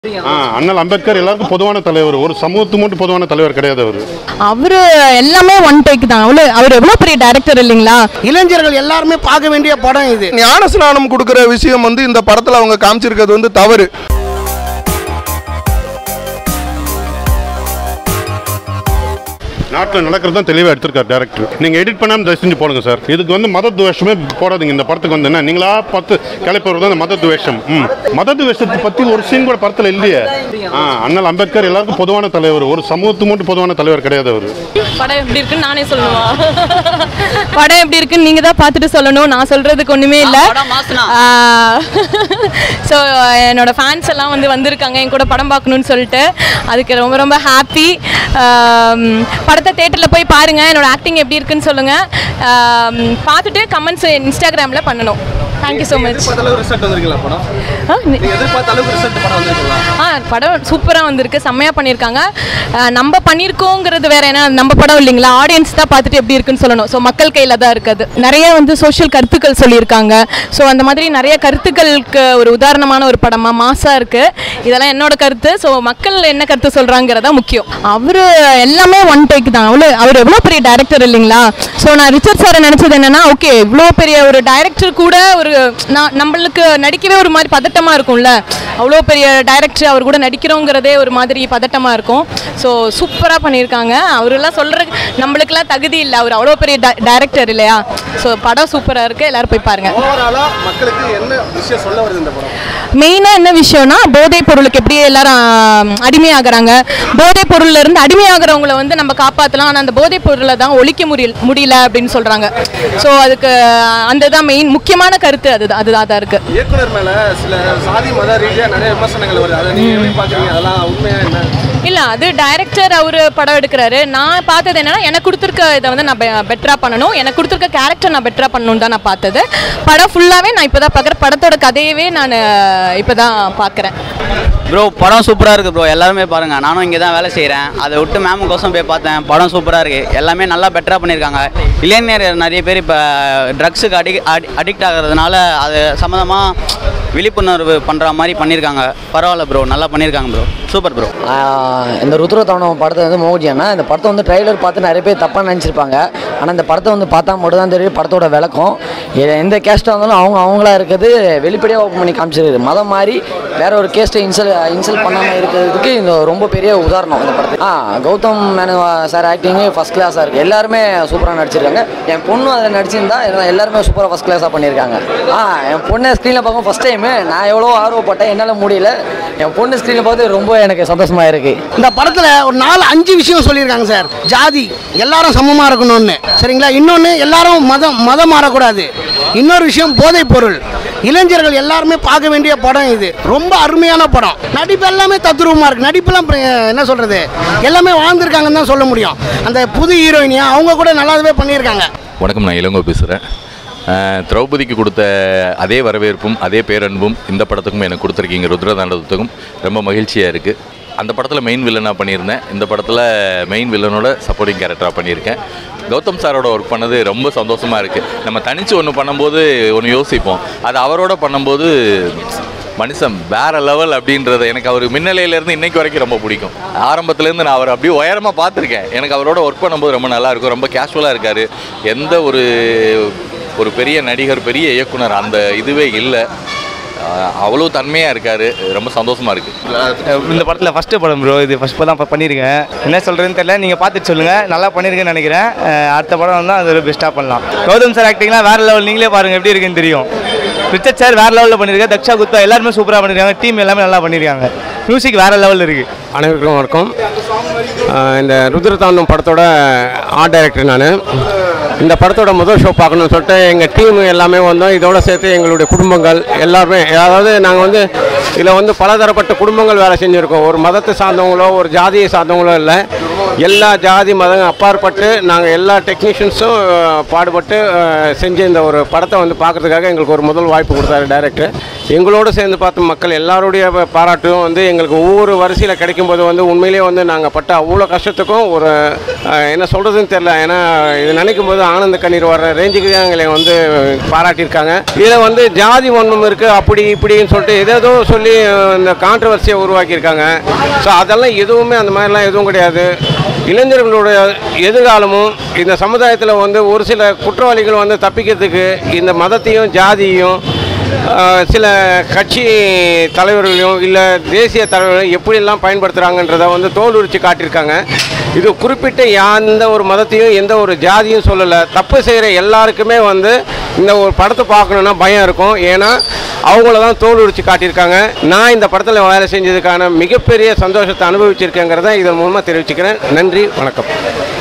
ஆ அண்ணல் அம்பேத்கர் எல்லாருக்கும் பொதுவான தலைவர் ஒரு சமூகத்துக்கு மட்டும் பொதுவான தலைவர் கிடையாது அவர் அவரு எல்லாமே ஒன் டேக் தான் அவ்வளோ அவர் எவ்வளோ பெரிய டைரக்டர் இல்லைங்களா இளைஞர்கள் எல்லாருமே பார்க்க வேண்டிய படம் இது ஞானஸ்நானம் கொடுக்குற விஷயம் வந்து இந்த படத்தில் அவங்க காமிச்சிருக்கிறது வந்து தவறு நாட்டில் நடக்கிறது தான் தெளிவாக எடுத்திருக்காரு டேரக்டர் நீங்கள் எடிட் பண்ணாமல் தயவு செஞ்சு போடுங்க சார் இதுக்கு வந்து மத துவேஷமே போடாதீங்க இந்த படத்துக்கு வந்து என்ன நீங்களா பார்த்து கிளப்பி தான் இந்த மத துவேஷம் ம் மத துவேஷத்தை பற்றி ஒரு சீன் கூட படத்தில் இல்லையே ஆ அண்ணல் அம்பேத்கர் எல்லாருக்கும் பொதுவான தலைவர் ஒரு சமூகத்துக்கு மட்டும் பொதுவான தலைவர் கிடையாது அவர் படம் எப்படி இருக்குன்னு நானே சொல்லணுமா படம் எப்படி இருக்குன்னு நீங்க தான் பார்த்துட்டு சொல்லணும் நான் சொல்றதுக்கு ஒண்ணுமே இல்ல ஸோ என்னோட ஃபேன்ஸ் எல்லாம் வந்து வந்திருக்காங்க என் கூட படம் பார்க்கணும்னு சொல்லிட்டு அதுக்கு ரொம்ப ரொம்ப ஹாப்பி படத்தை தேட்டரில் போய் பாருங்க என்னோட ஆக்டிங் எப்படி இருக்குன்னு சொல்லுங்க ஆம், பார்த்துட்டு கமெண்ட்ஸ் இன்ஸ்டாகிராமில் பண்ணணும் தேங்க்யூ ஸோ மச் ரிசல்ட் வந்திருக்கீங்களா படம் ஆ நி- நீங்க எதிர்பார்த்த அளவுக்கு ரிசல்ட் படம் வந்திருக்கீங்களா ஆ படம் சூப்பராக வந்திருக்கு செம்மையாக பண்ணியிருக்காங்க ஆ, நம்ம பண்ணியிருக்கோங்கிறது வேற என்ன நம்ம படம் இல்லைங்களா ஆடியன்ஸ் தான் பார்த்துட்டு எப்படி இருக்குன்னு சொல்லணும் ஸோ மக்கள் கையில் தான் இருக்குது நிறைய வந்து சோஷியல் கருத்துக்கள் சொல்லியிருக்காங்க ஸோ அந்த மாதிரி நிறைய கருத்துக்களுக்கு ஒரு உதாரணமான ஒரு படமாக மாசாக இருக்குது இதெல்லாம் என்னோட கருத்து ஸோ மக்கள் என்ன கருத்து சொல்கிறாங்கிறதா முக்கியம் அவர் எல்லாமே ஒன் டேக் தான் அவ்வளோ அவர் எவ்வளோ பெரிய டைரக்டர் இல்லைங்களா ஸோ நான் ரிச்சர்ட் சாரை நினச்சது என்னன்னா ஓகே இவ்வளோ பெரிய ஒரு டைரக்டர் கூட ஒரு நான் நம்மளுக்கு நடிக்கவே ஒரு மாதிரி பதட்டமாக இருக்கும்ல அவ்வளோ பெரிய டைரக்டர் அவர் கூட நடிக்கிறோங்கிறதே ஒரு மாதிரி பதட்டமாக இருக்கும் ஸோ சூப்பராக பண்ணியிருக்காங்க அவரெல்லாம் சொல்கிற நம்மளுக்கெல்லாம் தகுதி இல்லை அவர் அவ்வளோ பெரிய டைரக்டர் இல்லையா ஸோ படம் சூப்பராக இருக்குது எல்லாரும் போய் பாருங்கள் ஓவராலா மக்களுக்கு என்ன விஷயம் சொல்ல வருது இந்த படம் மெயினாக என்ன விஷயம்னா போதைப் பொருளுக்கு எப்படி எல்லாரும் ஆம், அடிமையாகிறாங்க போதைப் பொருள்ல இருந்து அடிமையாகிறவங்கள வந்து நம்ம காப்பாற்றலாம் ஆனால் அந்த போதைப் பொருளை தான் ஒழிக்க முடியல முடியல அப்படின்னு சொல்கிறாங்க ஸோ அதுக்கு அந்த தான் மெயின் முக்கியமான கருத்து அதுதான் அதுதான் தான் இருக்குது இயக்குனர் மேல சில சாதி மத ரீதியா நிறைய விமர்சனங்கள் வருது அதை நீங்க எப்படி பாக்குறீங்க அதெல்லாம் உண்மையா என்ன இல்லை அது டைரக்டர் அவர் படம் எடுக்கிறாரு நான் பார்த்தது என்னன்னா எனக்கு கொடுத்துருக்க இதை வந்து நான் பெட்டராக பண்ணணும் எனக்கு கொடுத்துருக்க கேரக்டர் நான் பெட்டராக பண்ணணும்னு தான் நான் பார்த்தது படம் ஃபுல்லாகவே நான் இப்போ தான் பார்க்குறேன் படத்தோட கதையவே நான் இப்போ தான் பார்க்குறேன் ப்ரோ படம் சூப்பராக இருக்குது ப்ரோ எல்லாருமே பாருங்கள் நானும் இங்கே தான் வேலை செய்கிறேன் அதை விட்டு மேமுக்கோசம் போய் பார்த்தேன் படம் சூப்பராக இருக்குது எல்லாமே நல்லா பெட்டராக பண்ணியிருக்காங்க இளைஞர் நிறைய பேர் இப்போ ட்ரக்ஸுக்கு அடி அடிக்ட் ஆகிறதுனால அது சம்மந்தமாக விழிப்புணர்வு பண்ணுற மாதிரி பண்ணியிருக்காங்க பரவாயில்ல ப்ரோ நல்லா பண்ணியிருக்காங்க ப்ரோ சூப்பர் ப்ரோ ஆஹ் இந்த ருத்ரதாண்டவம் படத்தை வந்து மோகஜி அண்ணா இந்த படத்தை வந்து ட்ரைலர் பார்த்து நிறைய பேர் தப்பாக நினச்சிருப்பாங்க ஆனால் இந்த படத்தை வந்து பார்த்தா மட்டும் தான் தெரியும் படத்தோட விளக்கம் எ- எந்த கேஸ்ட்டாக இருந்தாலும் அவங்க அவங்களா இருக்கிறது வெளிப்படையாக ஓப்பன் பண்ணி காமிச்சிருக்கு மதம் மாதிரி வேற ஒரு கேஸ்ட்டை இன்சல் இன்சல்ட் பண்ணாமல் இருக்கிறதுக்கு இந்த ரொம்ப பெரிய உதாரணம் இந்த படத்துக்கு ஆ Gautham Menon sir acting first கிளாஸாக இருக்குது எல்லாருமே சூப்பராக நடிச்சிருக்காங்க என் பொண்ணும் அதில் நடிச்சிருந்தா எல்லா- எல்லாருமே சூப்பராக ஃபஸ்ட் கிளாஸாக பண்ணியிருக்காங்க ஆ என் பொண்ணை ஸ்க்ரீனில் பார்க்கும் ஃபஸ்ட் டைமு நான் எவ்வளோ ஆர்வப்பட்டேன் என்னால் முடியல என் பொண்ணு ஸ்க்ரீனில் பார்த்து ரொம்ப எனக்கு சந்தோஷமாக இருக்குது இந்த படத்துல ஒரு நாலு அஞ்சு விஷயம் சொல்லியிருக்காங்க சார் ஜாதி எல்லாரும் சமமா இருக்கணும்னு சரிங்களா இன்னொன்று எல்லாரும் மதம் மதம் மாறக்கூடாது இன்னொரு விஷயம் போதைப் பொருள் இளைஞர்கள் எல்லாருமே பார்க்க வேண்டிய படம் இது ரொம்ப அருமையான படம் நடிப்பு எல்லாமே தத்ரூபமாக இருக்கு நடிப்பெல்லாம் அப்புறம் என்ன சொல்றது எல்லாமே வாழ்ந்திருக்காங்கன்னு தான் சொல்ல முடியும் அந்த புது ஹீரோயினியா அவங்க கூட நல்லாவே பண்ணியிருக்காங்க வணக்கம் நான் இளங்கோ பேசுகிறேன் திரௌபதிக்கு கொடுத்த அதே வரவேற்பும் அதே பேரன்பும் இந்த படத்துக்கும் எனக்கு கொடுத்துருக்கீங்க ருத்ரதாண்டவத்துக்கும் ரொம்ப மகிழ்ச்சியாக இருக்குது அந்த படத்தில் மெயின் வில்லனாக பண்ணியிருந்தேன் இந்த படத்தில் மெயின் வில்லனோட சப்போர்ட்டிங் கேரக்டராக பண்ணியிருக்கேன் கௌதம் சாரோட ஒர்க் பண்ணது ரொம்ப சந்தோஷமாக இருக்குது நம்ம தனித்து ஒன்று பண்ணும்போது ஒன்று யோசிப்போம் அது அவரோட பண்ணும்போது மனுஷன் வேற லெவல் அப்படின்றத எனக்கு அவர் மின்னலையிலேருந்து இன்னைக்கு வரைக்கும் ரொம்ப பிடிக்கும் ஆரம்பத்துலேருந்து நான் அவர் அப்படியே உயரமாக பார்த்துருக்கேன் எனக்கு அவரோட ஒர்க் பண்ணும்போது ரொம்ப நல்லா இருக்கும் ரொம்ப கேஷுவலாக இருக்கார் எந்த ஒரு ஒரு பெரிய நடிகர் பெரிய இயக்குனர் அந்த இதுவே இல்லை அஹ் அவ்வளோ தன்மையாக இருக்கார் ரொம்ப சந்தோஷமாக இருக்குது இந்த படத்தில் ஃபஸ்ட்டு படம் ப்ரோ இது ஃபஸ்ட் படம் தான் பண்ணியிருக்கேன் என்ன சொல்கிறதுன்னு தெரியல நீங்கள் பார்த்துட்டு சொல்லுங்கள் நல்லா பண்ணியிருக்கேன்னு நினைக்கிறேன் அஹ் அடுத்த படம் வந்து அது பெஸ்ட்டாக பண்ணலாம் கௌதம் சார் ஆக்டிங்லாம் வேறு லெவல் நீங்களே பாருங்கள் எப்படி இருக்குன்னு தெரியும் ரிச்சர்ட் சார் வேறு லெவலில் பண்ணியிருக்காங்க தக்ஷா குப்தா எல்லாருமே சூப்பராக பண்ணியிருக்காங்க டீம் எல்லாமே நல்லா பண்ணியிருக்காங்க மியூசிக் வேறு லெவலில் இருக்குது அனைவருக்கும் வணக்கம் ஆஹ் இந்த ருத்ரதாண்டம் படத்தோட ஆர்ட் டைரக்டர் நான் இந்த படத்தோட முதல் ஷோ பார்க்கணும்னு சொல்லிட்டு எங்கள் டீம் எல்லாமே வந்தோம் இதோட சேர்த்து எங்களுடைய குடும்பங்கள் எல்லாருமே அதாவது நாங்கள் வந்து இதில் வந்து பலதரப்பட்ட குடும்பங்கள் வேலை செஞ்சுருக்கோம் ஒரு மதத்தை சார்ந்தவங்களோ ஒரு ஜாதியை சார்ந்தவங்களோ இல்லை எல்லா ஜாதி மதம் அப்பாற்பட்டு நாங்கள் எல்லா டெக்னீஷியன்ஸும் பாடுபட்டு அஹ், செஞ்ச இந்த ஒரு படத்தை வந்து பார்க்கறதுக்காக எங்களுக்கு ஒரு முதல் வாய்ப்பு கொடுத்தாரு டைரக்டர் எங்களோடு சேர்ந்து பார்த்த மக்கள் எல்லாருடைய ப- பாராட்டும் வந்து எங்களுக்கு ஒவ்வொரு வரிசையில் கிடைக்கும்போது வந்து உண்மையிலேயே வந்து நாங்கள் பட்ட அவ்வளோ கஷ்டத்துக்கும் ஒரு அஹ், என்ன சொல்கிறதுன்னு தெரில ஏன்னா இது நினைக்கும் போது ஆனந்த கண்ணீர் வர்ற ரேஞ்சுக்கு தான் எங்களை வந்து பாராட்டியிருக்காங்க இதில் வந்து ஜாதி வன்மம் இருக்குது அப்படி இப்படின்னு சொல்லிட்டு ஏதேதோ சொல்லி அஹ், இந்த கான்ட்ரவர்சியை உருவாக்கியிருக்காங்க ஸோ அதெல்லாம் எதுவுமே அந்த மாதிரிலாம் எதுவும் கிடையாது இளைஞர்களுடைய எதிர்காலமும் இந்த சமுதாயத்தில் வந்து ஒரு சில குற்றவாளிகள் வந்து தப்பிக்கிறதுக்கு இந்த மதத்தையும் ஜாதியையும் ஆஹ், சில கட்சி தலைவர்களையும் இல்லை தேசிய தலைவர்களையும் எப்படியெல்லாம் பயன்படுத்துகிறாங்கன்றதை வந்து தோல் உரிச்சு காட்டியிருக்காங்க இது குறிப்பிட்ட எந்த ஒரு மதத்தையும் எந்த ஒரு ஜாதியும் சொல்லலை தப்பு செய்கிற எல்லாருக்குமே வந்து இந்த ஒரு படத்தை பார்க்கணுன்னா பயம் இருக்கும் ஏன்னா அவங்கள தான் தோல் உரிச்சு காட்டியிருக்காங்க நான் இந்த படத்தில் வேலை செஞ்சதுக்கான மிகப்பெரிய சந்தோஷத்தை அனுபவிச்சிருக்கேங்கிறத இதன் மூலமாக தெரிவிச்சுக்கிறேன் நன்றி வணக்கம்